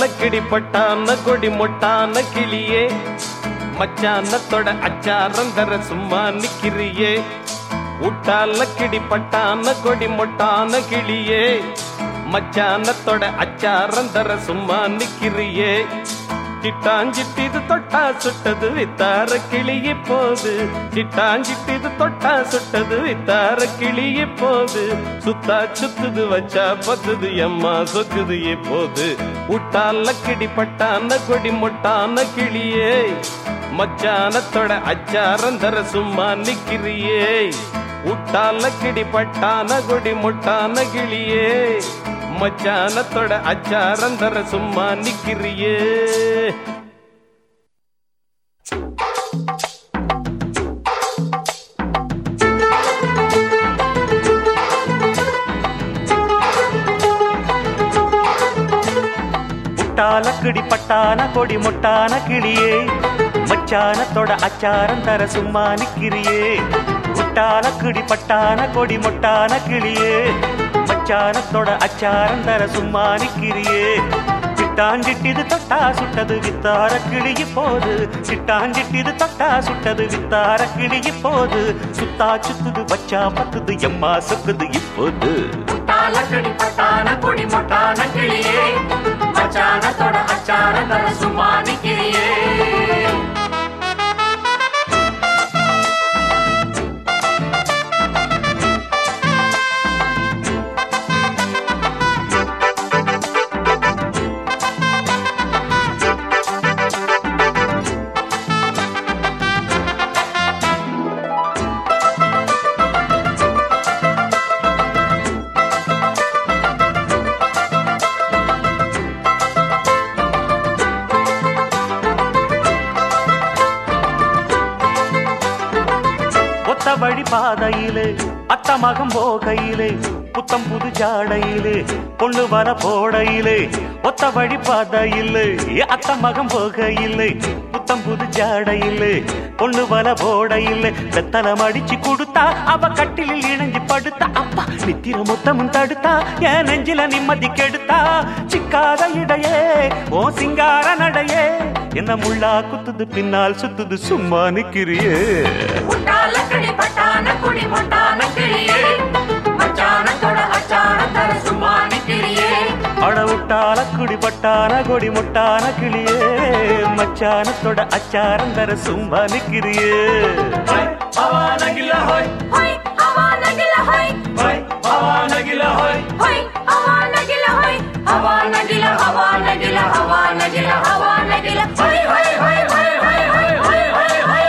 லக்கிடி பட்டான கொடி மொட்டான கிளியே மச்சானத்தோட அச்சாரம் தர சும்மா நிக்கிறியே உட்டா லக்கிடி பட்டான கொடி மொட்டான கிளியே மச்சானத்தோட அச்சாரம் தர சும்மா நிக்கிறியே சிட்டாஞ்சிட்டிது தொட்டா சுட்டது வித்தார கிளிய போது சிட்டாஞ்சிட்டிது தொட்டா சுட்டது வித்தார கிளிய போது சுத்தா சுத்துது வச்சா பத்துது எம்மா சொக்குது இப்போது உட்டால கிடி பட்டான கொடி மொட்டான கிளியே மச்சானத்தோட அச்சாரம் தர சும்மா நிக்கிறியே உட்டால கிடி பட்டான கொடி மொட்டான கிளியே மச்சானத்தோட அச்சாரம் தர சும்மா நிக்கிறியே முட்டால கிடி பட்டான கொடி முட்டான கிளியே மச்சானத்தோட அச்சாரம் தர சும்மா நிக்கிறியே முட்டால கிடி பட்டான கொடி முட்டான கிளியே மச்சானத்தோட அச்சாரம் தர சும்மா நிக்கிறியே சிட்டாஞ்சிட்டிது தொட்டா சுட்டது வித்தார கிளிய போது சிட்டாஞ்சிட்டிது தொட்டா சுட்டது வித்தார கிளிய போது சுத்தா சுத்துது வச்சா பத்துது எம்மா சொக்குது இப்போது முட்டாலக்கடி பட்டான கொடி மொட்டான கிளியே மச்சானத்தோட அச்சார தர சும்மா நிக்கிறியே ஒத்த வழி பாதையிலே அத்த மகம் போகையிலே புத்தம் புது ஜாடையிலே பொண்ணு வர போடையிலே ஒத்த வழி பாதையிலே அத்த மகம் போகையிலே புத்தம் புது ஜாடையிலே பொண்ணு வர போடையிலே வெத்தலம் அடிச்சு கொடுத்தா அவ கட்டிலில் இணைஞ்சு படுத்தா அப்பா நித்திர மொத்தமும் தடுத்தா என் நெஞ்சில நிம்மதி கெடுத்தா சிக்காத இடையே ஓ சிங்கார நடையே என்ன முள்ளா குத்துது பின்னால் சுத்துது சும்மா நிக்கிறியே முட்டாலக்கடி பட்டான கொடி மொட்டான கிளியே மச்சானத்தோட அச்சார தர சும்மா நிக்கிறியே அடவுட்டால குடிபட்டான கொடி முட்டான கிளியே மச்சானத்தோட அச்சாரம் தர சும்மா நிக்கிறியே ஹொய் அவா நகில ஹொய் ஹொய் அவா நகில ஹொய் ஹொய் அவா நகில ஹொய் அவா நகில அவா நகில அவா நகில ஹொய் ஹொய் ஹொய் ஹொய் ஹொய் ஹொய் ஹொய் ஹொய் ஹொய்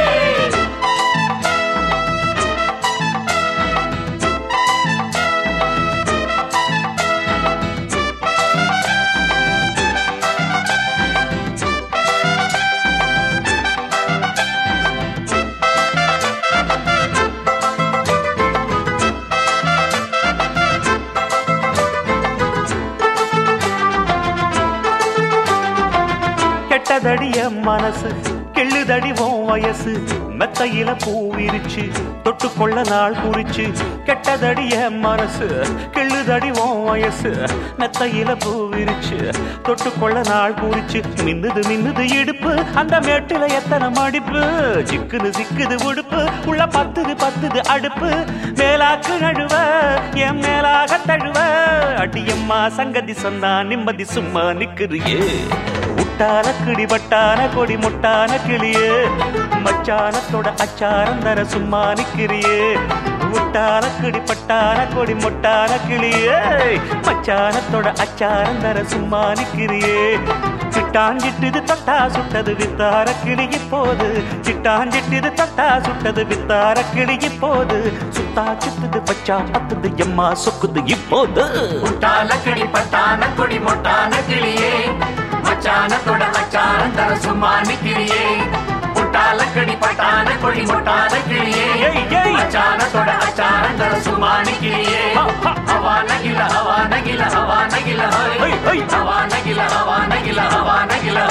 கெட்டதடிய மனசு கெள்ளுதடி உன் வயசு மெத்தையில பூ விரிச்சு தொட்டுக்கொள்ள நாள் குறிச்சு கெட்டதடிய மனசு கெள்ளுதடி உன் வயசு மெத்தையில பூ விரிச்சு தொட்டுக்கொள்ள நாள் குறிச்சு மின்னுது மின்னுது இடுப்பு அந்த மேட்டுல எத்தனை மடிப்பு சிக்குது சிக்குது உடுப்பு உள்ள பத்துது பத்துது அடுப்பு மேலாக்கு நழுவ என் மேலாக தழுவ அடியம்மா சங்கதி சொன்னா நிம்மதி சும்மா நிக்கிறியே முட்டான கிடி பட்டான கொடி முட்டான கிளியே மச்சானத்தோட அச்சாரம் தர சும்மா நிக்கிறியே முட்டான கிடி பட்டான கொடி முட்டான கிளியே மச்சானத்தோட அச்சாரம் தர சும்மா நிக்கிறியே சிட்டாஞ்சிட்டுது தொட்டா சுட்டது வித்தார கிளிய போது சிட்டாஞ்சிட்டுது தொட்டா சுட்டது வித்தார கிளிய போது சுத்தா சுத்துது பச்சா பத்துது எம்மா சொக்குது இப்போது முட்டாலக்கடி பட்டான கொடி மொட்டான கிளியே மச்சானத்தோட அச்சாரம் தர சும்மா நிக்கிறியே முட்டாலக்கடி பட்டான கொடி மொட்டான கிளியே ஏய், ஏய். மச்சானத்தோட அச்சாரம் தர சும்மா நிக்கிறியே ஹா, ஹா. ஹவா நகில ஹவா நகில ஹவா நகில ஹொய், ஹொய். ஹவா நகில ஹவா நகில ஹவா நகில